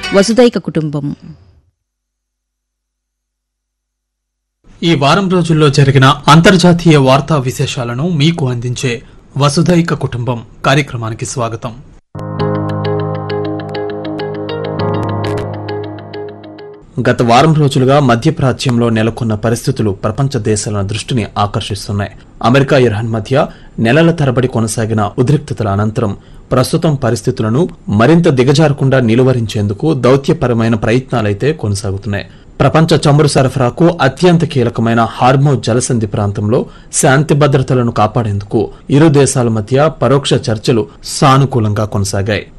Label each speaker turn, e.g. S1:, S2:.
S1: వసుదైక కుటుంబం
S2: ఈ వారం రోజుల్లో జరిగిన అంతర్జాతీయ వార్తా విశేషాలను మీకు అందించే వసుధైక కుటుంబం కార్యక్రమానికి స్వాగతం గత వారం రోజులుగా మధ్యప్రాచ్యంలో నెలకొన్న పరిస్థితులు ప్రపంచ దేశాల దృష్టిని ఆకర్షిస్తున్నాయి అమెరికా ఇరాన్ మధ్య నెలల తరబడి కొనసాగిన ఉద్రిక్తతల అనంతరం ప్రస్తుతం పరిస్థితులను మరింత దిగజారకుండా నిలువరించేందుకు దౌత్యపరమైన ప్రయత్నాలైతే కొనసాగుతున్నాయి ప్రపంచ చమురు సరఫరాకు అత్యంత కీలకమైన హార్మో జలసంధి ప్రాంతంలో శాంతి భద్రతలను కాపాడేందుకు ఇరు దేశాల మధ్య పరోక్ష చర్చలు సానుకూలంగా కొనసాగాయి